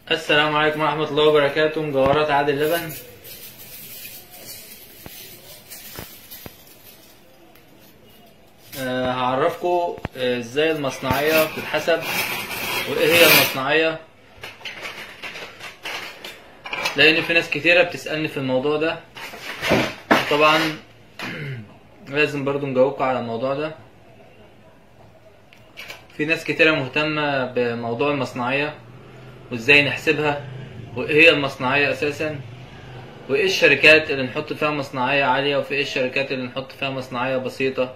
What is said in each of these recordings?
السلام عليكم ورحمة الله وبركاته مجوهرات عادل لبن أه هعرفكم آه، ازاي المصنعية بتتحسب وايه هي المصنعية لان في ناس كتيرة بتسألني في الموضوع ده طبعا لازم برضو نجاوبكم على الموضوع ده في ناس كتيرة مهتمة بموضوع المصنعية وازاي نحسبها وايه هي المصنعية اساسا وايه الشركات اللي نحط فيها مصنعية عالية وفي ايه الشركات اللي نحط فيها مصنعية بسيطة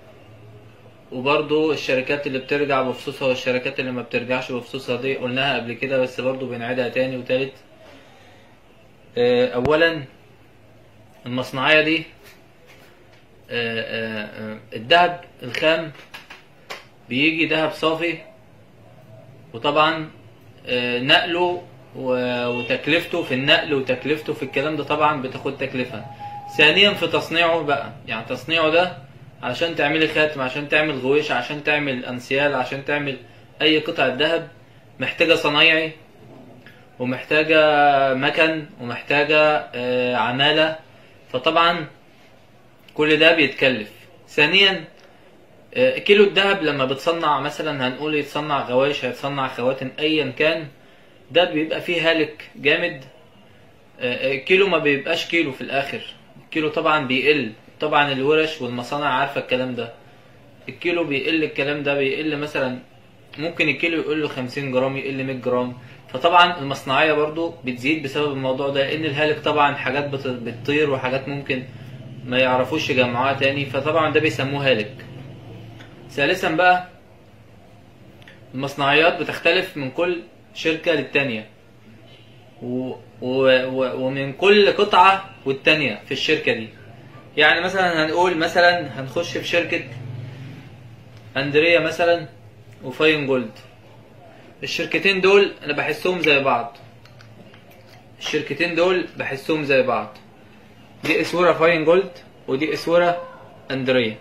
وبرضو الشركات اللي بترجع بفصوصها والشركات اللي ما بترجعش بفصوصها دي قلناها قبل كده بس برضو بنعيدها تاني وتالت آه، اولا المصنعية دي آه، آه، آه، الدهب الخام بيجي دهب صافي وطبعا آه، نقله و- وتكلفته في النقل وتكلفته في الكلام ده طبعا بتاخد تكلفة ثانيا في تصنيعه بقى يعني تصنيعه ده عشان تعملي خاتم عشان تعمل غويش عشان تعمل انسيال عشان تعمل اي قطعة ذهب محتاجة صنايعي ومحتاجة مكن ومحتاجة آه، عمالة فطبعا كل ده بيتكلف ثانيا آه، كيلو الذهب لما بتصنع مثلا هنقول يتصنع غوايش هيتصنع خواتم ايا كان ده بيبقى فيه هالك جامد آه، آه، كيلو ما بيبقاش كيلو في الاخر الكيلو طبعا بيقل طبعا الورش والمصانع عارفة الكلام ده الكيلو بيقل الكلام ده بيقل مثلا ممكن الكيلو يقول له 50 جرام يقل 100 جرام فطبعا المصنعية برضو بتزيد بسبب الموضوع ده لان الهالك طبعا حاجات بت- بتطير وحاجات ممكن ما يعرفوش يجمعوها تاني فطبعا ده بيسموه هالك ثالثا بقى المصنعيات بتختلف من كل شركة للتانية و... و... و... ومن كل قطعة والتانية في الشركة دي يعني مثلا هنقول مثلا هنخش في شركة أندريا مثلا وفاين جولد الشركتين دول أنا بحسهم زي بعض الشركتين دول بحسهم زي بعض دي اسورة فاين جولد ودي اسورة أندريا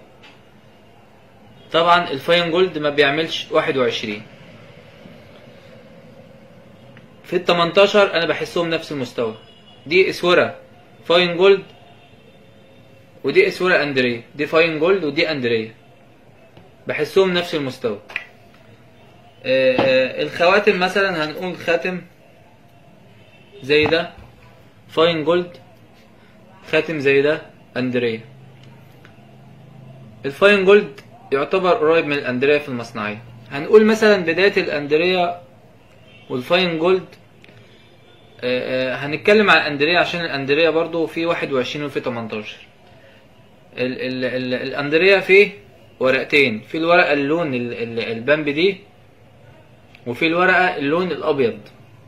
طبعا الفاين جولد ما بيعملش 21 في ال 18 انا بحسهم نفس المستوى دي اسوره فاين جولد ودي اسوره اندريه دي فاين جولد ودي اندريه بحسهم نفس المستوى آه، آه، الخواتم مثلا هنقول خاتم زي ده فاين جولد خاتم زي ده اندريه الفاين جولد يعتبر قريب من الاندريا في المصنعية هنقول مثلا بداية الاندريا والفاين جولد آه، آه، هنتكلم على الاندريا عشان الاندريا برضو في 21 وفي 18 ال ال ال الاندريا فيه ورقتين في الورقة اللون ال- ال- البامبي دي وفي الورقة اللون الابيض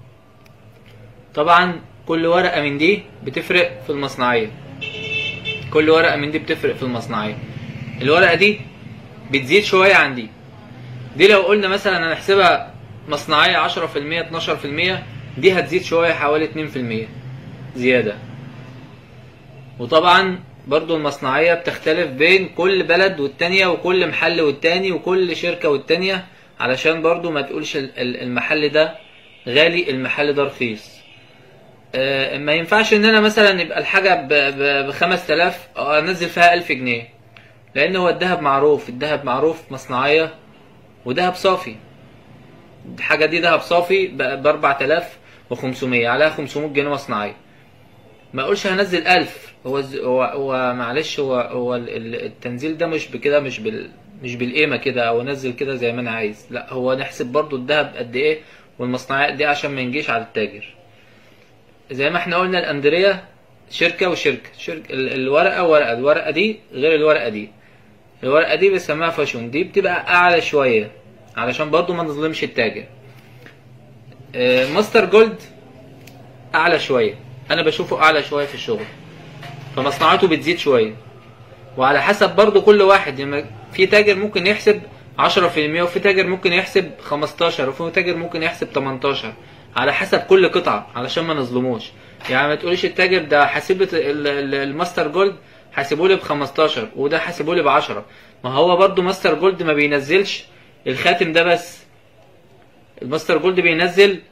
طبعا كل ورقة من دي بتفرق في المصنعية كل ورقة من دي بتفرق في المصنعية الورقة دي بتزيد شوية عن دي دي لو قلنا مثلا هنحسبها مصنعية عشرة في المية اتناشر في المية دي هتزيد شوية حوالي اتنين في المية زيادة وطبعا برضو المصنعية بتختلف بين كل بلد والتانية وكل محل والتاني وكل شركة والتانية علشان برضو ما تقولش ال- ال- المحل ده غالي المحل ده رخيص آه، ما ينفعش ان انا مثلا يبقى الحاجة ب 5000 انزل فيها 1000 جنيه لان هو الذهب معروف الذهب معروف مصنعية وذهب صافي الحاجة دي ذهب صافي ب 4500 عليها 500 جنيه مصنعية ما اقولش هنزل 1000 هو الز- هو هو معلش هو هو ال- ال- التنزيل ده مش بكده مش بال مش بالقيمة كده او انزل كده زي ما انا عايز لا هو نحسب برضو الذهب قد ايه والمصنعية قد ايه عشان ما نجيش على التاجر زي ما احنا قلنا الاندريا شركة وشركة شركة ال- الورقة ورقة الورقة دي غير الورقة دي الورقة دي بنسميها فاشون دي بتبقى أعلى شوية علشان برضو ما نظلمش التاجر آه، ماستر جولد أعلى شوية أنا بشوفه أعلى شوية في الشغل فمصنعاته بتزيد شوية وعلى حسب برضو كل واحد يعني في تاجر ممكن يحسب 10% وفي تاجر ممكن يحسب 15 وفي تاجر ممكن يحسب 18 على حسب كل قطعة علشان ما نظلموش يعني ما تقوليش التاجر ده حاسب لي ال- ال- الماستر جولد حاسبه لي ب 15 وده حاسبه لي ب 10 ما هو برضو ماستر جولد ما بينزلش الخاتم ده بس الماستر جولد بينزل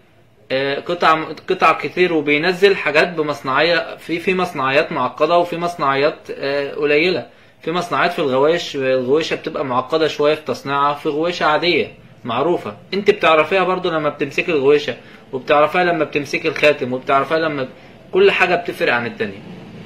آه، قطع قطع كتير وبينزل حاجات بمصنعيه في في مصنعيات معقده وفي مصنعيات آه، قليله في مصنعيات في الغوايش الغويشه بتبقى معقده شويه في تصنيعها في غويشه عاديه معروفه انت بتعرفيها برضو لما بتمسكي الغويشه وبتعرفيها لما بتمسكي الخاتم وبتعرفيها لما كل حاجه بتفرق عن التانية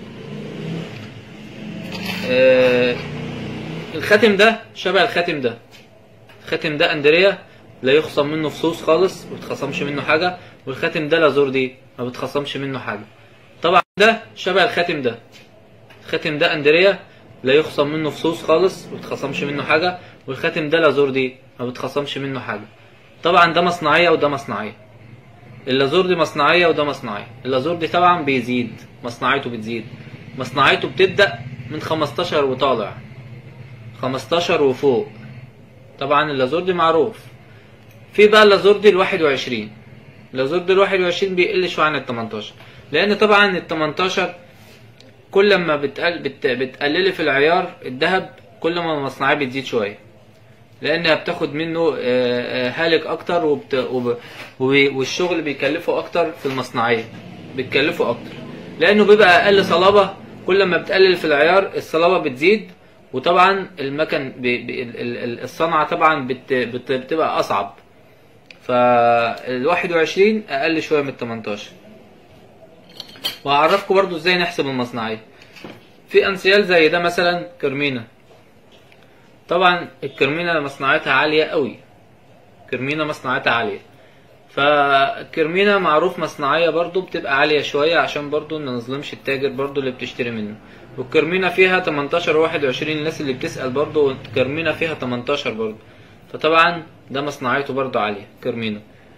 آه، الخاتم ده شبه الخاتم ده الخاتم ده اندريا لا يخصم منه فصوص خالص ما بتخصمش منه حاجه والخاتم ده لازور دي ما بتخصمش منه حاجه طبعا ده شبه الخاتم ده الخاتم ده اندريا لا يخصم منه فصوص خالص ما بتخصمش منه حاجه والخاتم ده لازور دي ما بتخصمش منه حاجه طبعا ده مصنعيه وده مصنعيه اللازور دي مصنعيه وده مصنعيه اللازور دي طبعا بيزيد مصنعيته بتزيد مصنعيته بتبدا من 15 وطالع 15 وفوق طبعا اللازور دي معروف في بقى اللازور دي ال 21 اللازور دي ال 21 بيقل شويه عن ال 18 لان طبعا ال 18 كل ما بتقل بت... بتقللي في العيار الذهب كل ما المصنعيه بتزيد شويه لانها بتاخد منه آه، آه، هالك اكتر وبت... وب... وب... والشغل بيكلفه اكتر في المصنعيه بتكلفه اكتر لانه بيبقى اقل صلابه كل ما بتقلل في العيار الصلابه بتزيد وطبعا المكن ب... ب... ال- ال- الصنعه طبعا بت... بت... بتبقى اصعب فال 21 اقل شويه من ال 18 وهعرفكم برضو ازاي نحسب المصنعيه في انسيال زي ده مثلا كرمينا طبعا الكرمينا مصنعيتها عاليه قوي كرمينا مصنعيتها عاليه فالكرمينا معروف مصنعيه برضو بتبقى عاليه شويه عشان برضو ما نظلمش التاجر برضو اللي بتشتري منه والكرمينا فيها 18 و 21 الناس اللي بتسال برضو الكرمينا فيها 18 برضو فطبعا ده مصنعيته برضو عاليه كرمينا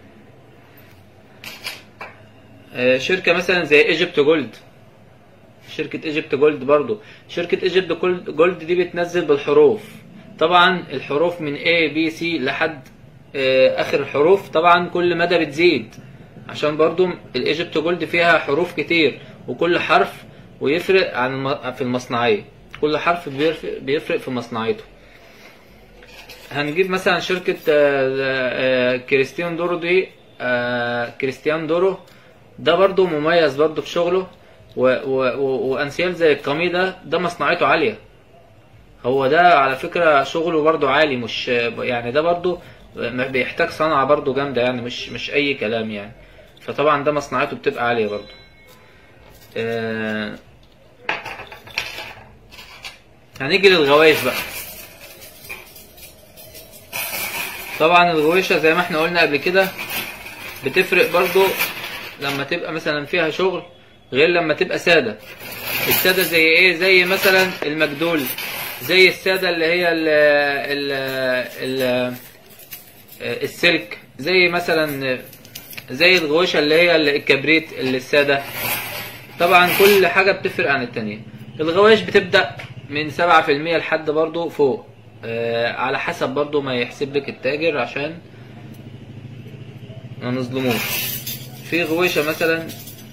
آه، شركه مثلا زي ايجيبت جولد شركة ايجيبت جولد برضو شركة ايجيبت جولد دي بتنزل بالحروف طبعا الحروف من A B C لحد آه، اخر الحروف طبعا كل مدى بتزيد عشان برضو الايجيبت جولد فيها حروف كتير وكل حرف ويفرق عن الم- في المصنعية كل حرف بيفرق, بيفرق في مصنعيته هنجيب مثلا شركة آه، آه، كريستيان دورو دي آه، كريستيان دورو ده برضو مميز برضو في شغله و و و وانسيال زي القمي ده ده مصنعيته عالية هو ده على فكرة شغله برضو عالي مش يعني ده برضو بيحتاج صنعة برضو جامدة يعني مش مش أي كلام يعني فطبعا ده مصنعيته بتبقى عالية برضو آه، هنيجي للغوايش بقى طبعا الغويشة زي ما احنا قلنا قبل كده بتفرق برضو لما تبقى مثلا فيها شغل غير لما تبقى سادة السادة زي ايه زي مثلا المجدول زي السادة اللي هي ال ال ال السلك زي مثلا زي الغويشة اللي هي الكبريت اللي السادة طبعا كل حاجة بتفرق عن التانية الغوايش بتبدأ من سبعة في المية لحد برضو فوق آه على حسب برضو ما يحسب لك التاجر عشان ما نظلموش في غويشة مثلا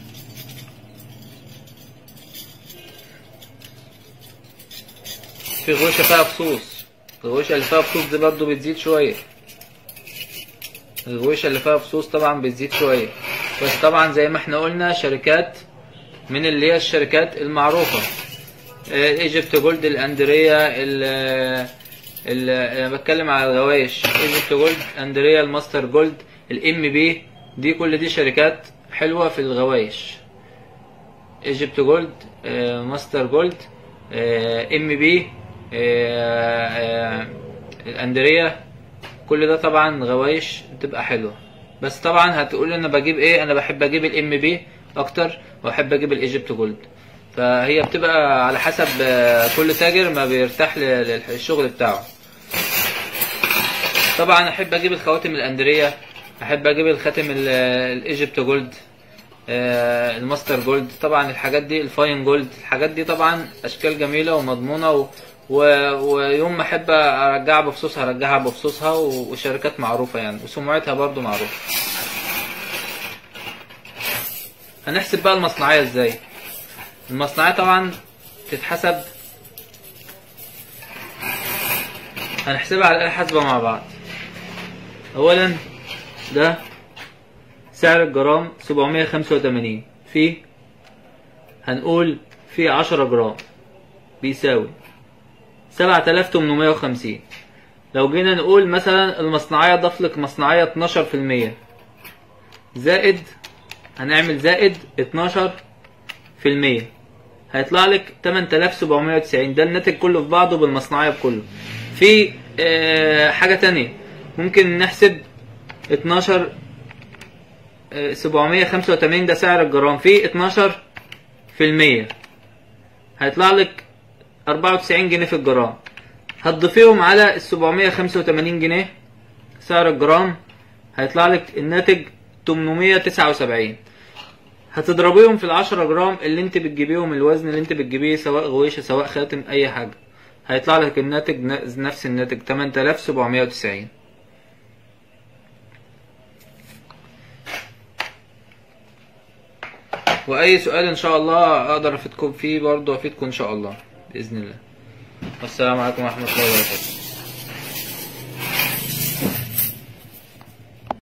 في غويشة فيها فصوص الغويشة اللي فيها فصوص دي برضو بتزيد شوية الغويشة اللي فيها فصوص طبعا بتزيد شوية بس طبعا زي ما احنا قلنا شركات من اللي هي الشركات المعروفة ايجيبت جولد الاندريا ال ال انا بتكلم على الغوايش ايجيبت جولد اندريا الماستر جولد الام بي دي كل دي شركات حلوة في الغوايش ايجيبت جولد آه، ماستر جولد ام بي الاندريا كل ده طبعا غوايش بتبقى حلوة بس طبعا هتقول انا بجيب ايه انا بحب اجيب الام بي اكتر واحب اجيب الايجيبت جولد فهي بتبقى على حسب آه، كل تاجر ما بيرتاح ل- للشغل بتاعه طبعا احب اجيب الخواتم الاندريا احب اجيب الخاتم ال- الايجيبت جولد آه، الماستر جولد طبعا الحاجات دي الفاين جولد الحاجات دي طبعا اشكال جميله ومضمونه و... و... ويوم ما احب ارجعها بفصوصها ارجعها بفصوصها و... وشركات معروفه يعني وسمعتها برضو معروفه هنحسب بقى المصنعيه ازاي المصنعيه طبعا تتحسب هنحسبها على الآلة الحاسبة مع بعض أولا ده سعر الجرام 785 في هنقول في 10 جرام بيساوي 7850 لو جينا نقول مثلا المصنعية ضاف لك مصنعية 12% زائد هنعمل زائد 12% هيطلع لك 8790 ده الناتج كله في بعضه بالمصنعية بكله في آه حاجة تانية ممكن نحسب 12 آه، 785 ده سعر الجرام في 12 في المية هيطلع لك 94 جنيه في الجرام هتضيفيهم على ال 785 جنيه سعر الجرام هيطلع لك الناتج 879 هتضربيهم في ال 10 جرام اللي انت بتجيبيهم الوزن اللي انت بتجيبيه سواء غويشة سواء خاتم اي حاجة هيطلع لك الناتج ن- نفس الناتج 8790 واي سؤال ان شاء الله اقدر افيدكم فيه برضه افيدكم ان شاء الله باذن الله والسلام عليكم ورحمه الله وبركاته